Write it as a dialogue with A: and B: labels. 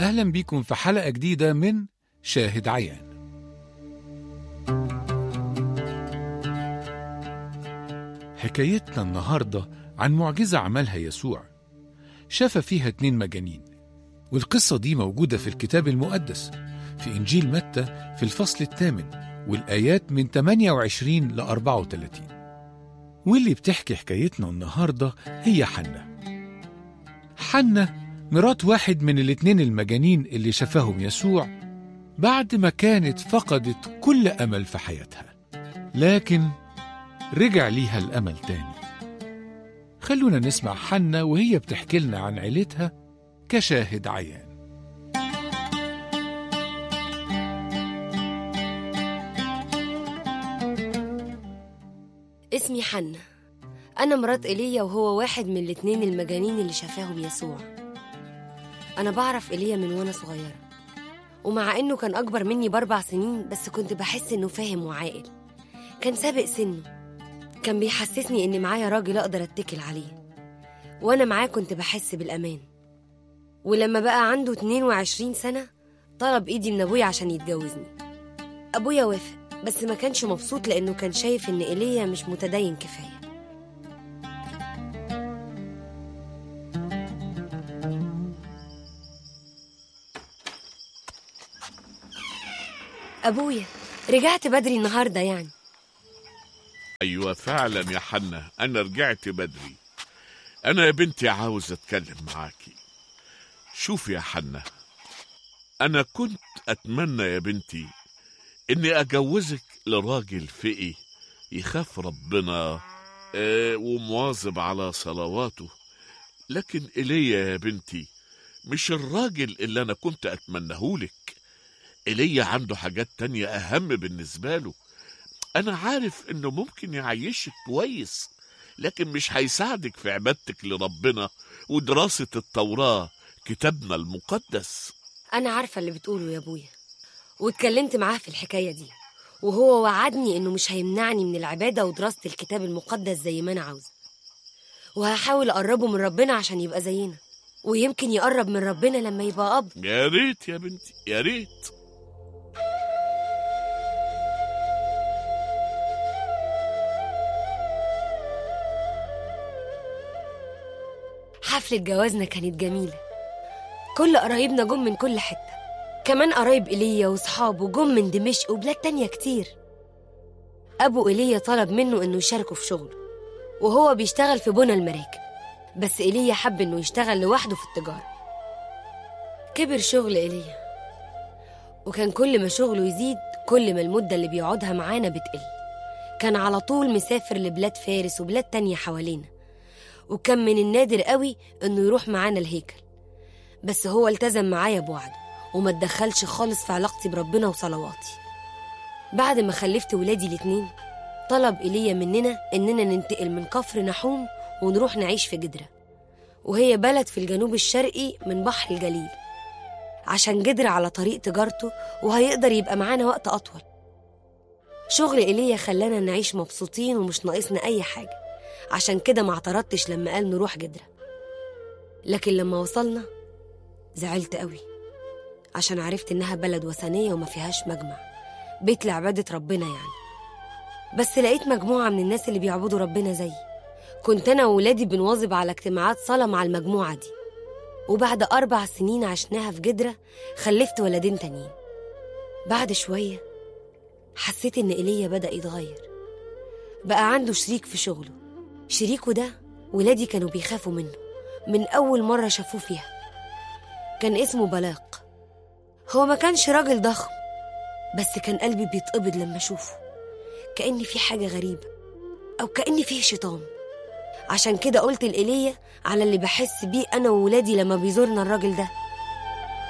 A: أهلا بيكم في حلقة جديدة من شاهد عيان حكايتنا النهاردة عن معجزة عملها يسوع شاف فيها اتنين مجانين والقصة دي موجودة في الكتاب المقدس في إنجيل متى في الفصل الثامن والآيات من 28 ل 34 واللي بتحكي حكايتنا النهاردة هي حنة حنة مرات واحد من الاتنين المجانين اللي شافهم يسوع بعد ما كانت فقدت كل أمل في حياتها لكن رجع ليها الأمل تاني خلونا نسمع حنة وهي بتحكي لنا عن عيلتها كشاهد عيان
B: اسمي حنة أنا مرات إيليا وهو واحد من الاتنين المجانين اللي شافاهم يسوع أنا بعرف إيليا من وأنا صغيرة ومع إنه كان أكبر مني بأربع سنين بس كنت بحس إنه فاهم وعاقل كان سابق سنه كان بيحسسني إن معايا راجل أقدر أتكل عليه وأنا معاه كنت بحس بالأمان ولما بقى عنده 22 سنة طلب إيدي من أبويا عشان يتجوزني أبويا وافق بس ما كانش مبسوط لأنه كان شايف إن إيليا مش متدين كفاية أبويا رجعت بدري النهاردة يعني
C: أيوة فعلا يا حنة أنا رجعت بدري أنا يا بنتي عاوز أتكلم معاكي شوف يا حنة أنا كنت أتمنى يا بنتي إني أجوزك لراجل فقي يخاف ربنا آه ومواظب على صلواته لكن إيليا يا بنتي مش الراجل اللي أنا كنت أتمنهولك إيليا عنده حاجات تانية أهم بالنسبة له أنا عارف إنه ممكن يعيشك كويس لكن مش هيساعدك في عبادتك لربنا ودراسة التوراة كتابنا المقدس
B: أنا عارفة اللي بتقوله يا أبويا واتكلمت معاه في الحكاية دي وهو وعدني إنه مش هيمنعني من العبادة ودراسة الكتاب المقدس زي ما أنا عاوزة وهحاول أقربه من ربنا عشان يبقى زينا ويمكن يقرب من ربنا لما يبقى أب
C: يا ريت يا بنتي يا ريت
B: حفلة جوازنا كانت جميلة كل قرايبنا جم من كل حتة كمان قرايب إيليا وصحابه جم من دمشق وبلاد تانية كتير أبو إيليا طلب منه إنه يشاركه في شغله وهو بيشتغل في بنى المراكب بس إيليا حب إنه يشتغل لوحده في التجارة كبر شغل إيليا وكان كل ما شغله يزيد كل ما المدة اللي بيقعدها معانا بتقل كان على طول مسافر لبلاد فارس وبلاد تانية حوالينا وكان من النادر قوي إنه يروح معانا الهيكل بس هو التزم معايا بوعده وما اتدخلش خالص في علاقتي بربنا وصلواتي بعد ما خلفت ولادي الاتنين طلب إيليا مننا إننا ننتقل من كفر نحوم ونروح نعيش في جدرة وهي بلد في الجنوب الشرقي من بحر الجليل عشان جدرة على طريق تجارته وهيقدر يبقى معانا وقت أطول شغل إيليا خلانا نعيش مبسوطين ومش ناقصنا أي حاجة عشان كده ما اعترضتش لما قال نروح جدرة لكن لما وصلنا زعلت قوي عشان عرفت إنها بلد وثنية وما فيهاش مجمع بيت لعبادة ربنا يعني بس لقيت مجموعة من الناس اللي بيعبدوا ربنا زيي كنت أنا وولادي بنواظب على اجتماعات صلاة مع المجموعة دي وبعد أربع سنين عشناها في جدرة خلفت ولدين تانيين بعد شوية حسيت إن إيليا بدأ يتغير بقى عنده شريك في شغله شريكه ده ولادي كانوا بيخافوا منه من أول مرة شافوه فيها كان اسمه بلاق هو ما كانش راجل ضخم بس كان قلبي بيتقبض لما أشوفه كأن في حاجة غريبة أو كأن فيه شيطان عشان كده قلت لإيليا على اللي بحس بيه أنا وولادي لما بيزورنا الراجل ده